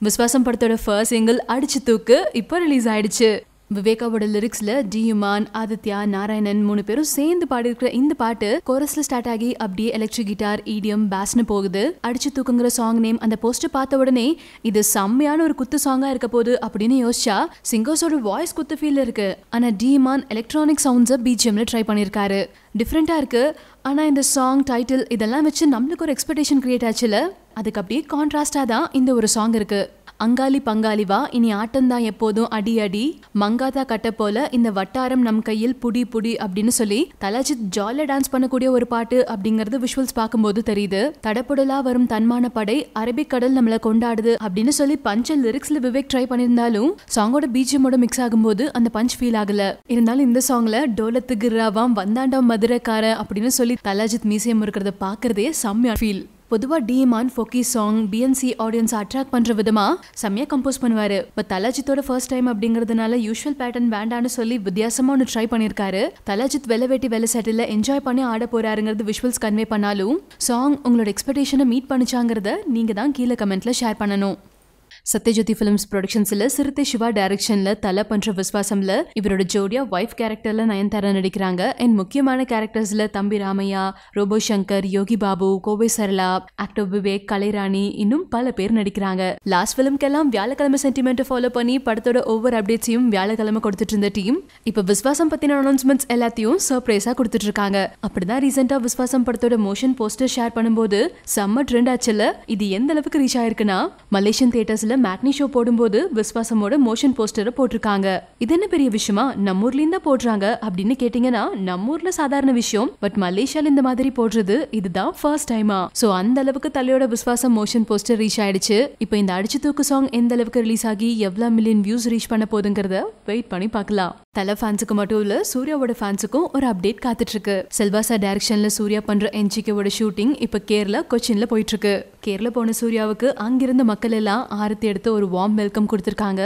விஸ்வாசம் படத்தோட first single அடிச்சு தூக்கு இப்போ ரிலீஸ் ஆயிடுச்சு விவேகாவோட லிரிக்ஸ்ல டியுமான் ஆதித்யா நாராயணன் மூணு பேரும் சேர்ந்து பாடியிருக்கிற இந்த பாட்டு கோரஸ்ல ஸ்டார்ட் ஆகி அப்படியே எலக்ட்ரிக் கிட்டார் ஈடியம் பேஸ்னு போகுது அடிச்சு தூக்குங்கிற சாங் நேம் அந்த போஸ்டர் பார்த்த உடனே இது செம்மையான ஒரு குத்து சாங்கா இருக்க போகுது அப்படின்னு யோசிச்சா சிங்கர்ஸோட வாய்ஸ் குத்து ஃபீல் இருக்கு ஆனா டியுமான் எலக்ட்ரானிக் சவுண்ட்ஸை பிஜிஎம்ல ட்ரை பண்ணியிருக்காரு டிஃப்ரெண்டா இருக்கு ஆனா இந்த சாங் டைட்டில் இதெல்லாம் வச்சு நம்மளுக்கு ஒரு எக்ஸ்பெக்டேஷன் கிரியேட் ஆச்சுல அதுக்கு அப்படியே கான்ட்ராஸ்டா தான் இந்த ஒரு சாங் இருக்கு அங்காளி பங்காளி வா இனி ஆட்டம்தான் எப்போதும் அடி அடி மங்காதா கட்ட போல இந்த வட்டாரம் நம் கையில் புடி புடி அப்படின்னு சொல்லி தலஜித் ஜாலியா டான்ஸ் பண்ணக்கூடிய ஒரு பாட்டு அப்படிங்கறது விஷுவல்ஸ் பார்க்கும்போது தெரியுது தடப்புடலா வரும் தன்மான படை அரபிக் கடல் நம்மள கொண்டாடுது அப்படின்னு சொல்லி பஞ்ச லிரிக்ஸ்ல விவேக் ட்ரை பண்ணியிருந்தாலும் சாங்கோட பிஜிஎமோட மிக்ஸ் ஆகும்போது அந்த பஞ்ச் ஃபீல் ஆகல இருந்தாலும் இந்த சாங்ல டோலத்து கிராவாம் வந்தாண்டம் மதுரைக்கார அப்படின்னு சொல்லி தலஜித் மியூசியம் இருக்கிறத பாக்குறதே செம்மையா ஃபீல் பொதுவா டிஎமான் foci song BNC audience attract பண்ற விதமா செம்மையா கம்போஸ் பண்ணுவாரு பட் தலாஜித்தோட ஃபர்ஸ்ட் டைம் அப்படிங்கறதுனால யூஷுவல் பேட்டர்ன் வேண்டான்னு சொல்லி வித்தியாசமா ஒன்று ட்ரை பண்ணியிருக்காரு தலாஜித் வெலை வெட்டி வெலை செட்டில் என்ஜாய் பண்ணி ஆட போறாருங்கிறது விஷுவல்ஸ் கன்வே பண்ணாலும் சாங் உங்களோட எக்ஸ்பெக்டேஷனை மீட் பண்ணிச்சாங்கிறத நீங்க தான் கீழே கமெண்ட்ல ஷேர் பண்ணணும் சத்யஜோதி ஃபிலிம்ஸ் ப்ரொடக்ஷன்ஸ்ல சிறுத்தை சிவா டைரக்ஷன்ல தலை பண்ற விஸ்வாசம்ல இவரோட ஜோடியா ஒய்ஃப் கேரக்டர்ல நயன்தாரா நடிக்கிறாங்க அண்ட் முக்கியமான கேரக்டர்ஸ்ல தம்பி ராமையா ரோபோ சங்கர் யோகி பாபு கோவை சரளா ஆக்டர் விவேக் கலைராணி இன்னும் பல பேர் நடிக்கிறாங்க லாஸ்ட் ஃபிலிம்க்கெல்லாம் வியாழக்கிழமை சென்டிமெண்ட் ஃபாலோ பண்ணி படத்தோட ஒவ்வொரு அப்டேட்ஸையும் வியாழக்கிழமை கொடுத்துட்டு இருந்த டீம் இப்ப விஸ்வாசம் பத்தின அனௌன்ஸ்மெண்ட்ஸ் எல்லாத்தையும் சர்ப்ரைஸா கொடுத்துட்டு இருக்காங்க அப்படிதான் ரீசெண்டா விஸ்வாசம் படத்தோட மோஷன் போஸ்டர் ஷேர் பண்ணும்போது செம்ம ட்ரெண்ட் ஆச்சுல இது எந்த அளவுக்கு ரீச் ஆயிருக்குன்னா மலேசியன் தியேட்டர்ஸ்ல மேட்னி ஷோ போடும்போது விஸ்வாசமோட மோஷன் போஸ்டரை போட்டிருக்காங்க இது என்ன பெரிய விஷயமா நம்ம ஊர்லேயும் தான் போடுறாங்க அப்படின்னு கேட்டீங்கன்னா நம்ம ஊர்ல சாதாரண விஷயம் பட் மலேசியால இந்த மாதிரி போடுறது இதுதான் ஃபர்ஸ்ட் டைமா சோ அந்த அளவுக்கு தலையோட விஸ்வாசம் மோஷன் போஸ்டர் ரீச் ஆயிடுச்சு இப்போ இந்த அடிச்சு தூக்கு சாங் எந்த அளவுக்கு ரிலீஸ் ஆகி எவ்வளவு மில்லியன் வியூஸ் ரீச் பண்ண போகுதுங்கிறத வெயிட் பண்ணி பார்க்கலாம் தலை ஃபேன்ஸுக்கு மட்டும் இல்ல சூர்யாவோட ஃபேன்ஸுக்கும் ஒரு அப்டேட் காத்துட்டு இருக்கு செல்வாசா டைரக்ஷன்ல சூர்யா பண்ற என்ஜிகேவோட ஷூட்டிங் இப்ப கேரளா கொச்சின்ல போயிட்டு இருக்கு கேரளா போன சூர்யாவுக்கு அங்கிருந்த மக்கள் எல்லாம் ஆரத்தி எடுத்து ஒரு வார்ம் வெல்கம் கொடுத்துருக்காங்க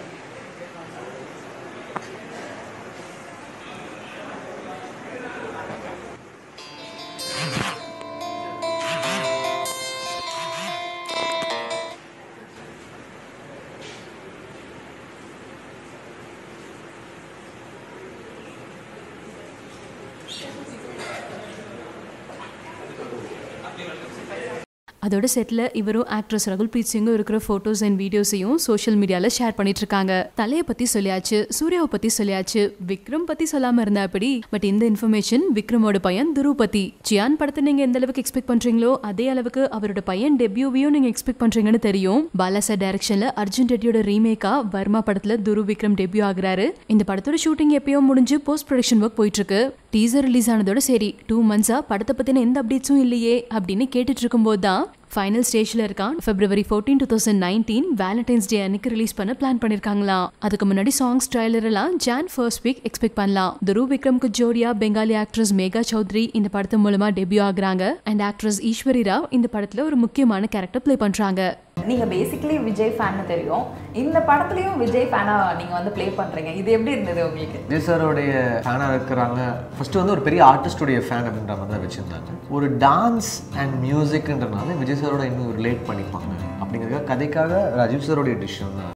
அதோட செட்ல இவரும் ஆக்ட்ரஸ் ரகுல் பிரீத் சிங்கும் இருக்கிற போட்டோஸ் அண்ட் வீடியோஸையும் சோஷியல் மீடியால ஷேர் பண்ணிட்டு இருக்காங்க தலையை பத்தி சொல்லியாச்சு சூர்யாவை பத்தி சொல்லியாச்சு விக்ரம் பத்தி சொல்லாம இருந்தா அப்படி பட் இந்த இன்ஃபர்மேஷன் விக்ரமோட பையன் துருவ் பத்தி ஜியான் படத்தை நீங்க எந்த அளவுக்கு எக்ஸ்பெக்ட் பண்றீங்களோ அதே அளவுக்கு அவரோட பையன் டெபியூவையும் நீங்க எக்ஸ்பெக்ட் பண்றீங்கன்னு தெரியும் பாலாசா டைரக்ஷன்ல அர்ஜுன் ரெட்டியோட ரீமேக்கா வர்மா படத்துல துருவ் விக்ரம் டெபியூ ஆகுறாரு இந்த படத்தோட ஷூட்டிங் எப்பயோ முடிஞ்சு போஸ்ட் ப்ரொடக்ஷன் ஒர்க் போயிட்டு இருக்கு டீசர் ரிலீஸ் ஆனதோட சரி டூ மந்த்ஸா படத்தை பத்தின எந்த அப்டேட்ஸும் இல்லையே அப்படின்னு கேட்டுட்டு இருக்கும்போது தான் ஃபைனல் ஸ்டேஜ்ல இருக்கான் February fourteen two thousand nineteen Valentine's Day அன்னைக்கு ரிலீஸ் பண்ண பிளான் பண்ணிருக்காங்களாம் அதுக்கு முன்னாடி சாங்ஸ் ட்ரைலர் எல்லாம் ஜான் ஃபர்ஸ்ட் வீக் எக்ஸ்பெக்ட் பண்ணலாம் துருவ் விக்ரம்க்கு ஜோடியா பெங்காலி ஆக்ட்ரஸ் மேகா சௌத்ரி இந்த படத்து மூலமா டெபியூ ஆகுறாங்க அண்ட் ஆக்ட்ரஸ் ஈஸ்வரி ராவ் இந்த படத்துல ஒரு முக்கியமான கேரக்டர் ப்ளே பண்றாங்க நீங்க பேசிக்கலி விஜய் ஃபேன்னு தெரியும் இந்த படத்துலயும் விஜய் ஃபேனா நீங்க வந்து ப்ளே பண்றீங்க இது எப்படி இருந்தது உங்களுக்கு விஜய் சாரோடைய ஃபேனாக இருக்கிறாங்க ஃபர்ஸ்ட் வந்து ஒரு பெரிய ஆர்டிஸ்டோடைய ஃபேன் அப்படின்ற மாதிரி தான் வச்சுருந்தாங்க ஒரு டான்ஸ் அண்ட் மியூசிக்ன்றனால விஜய் சாரோட இன்னும் ரிலேட் பண்ணிப்பாங்க அப்படிங்கிறதுக்காக கதைக்காக ராஜீவ் சாரோடைய டிசிஷன் தான்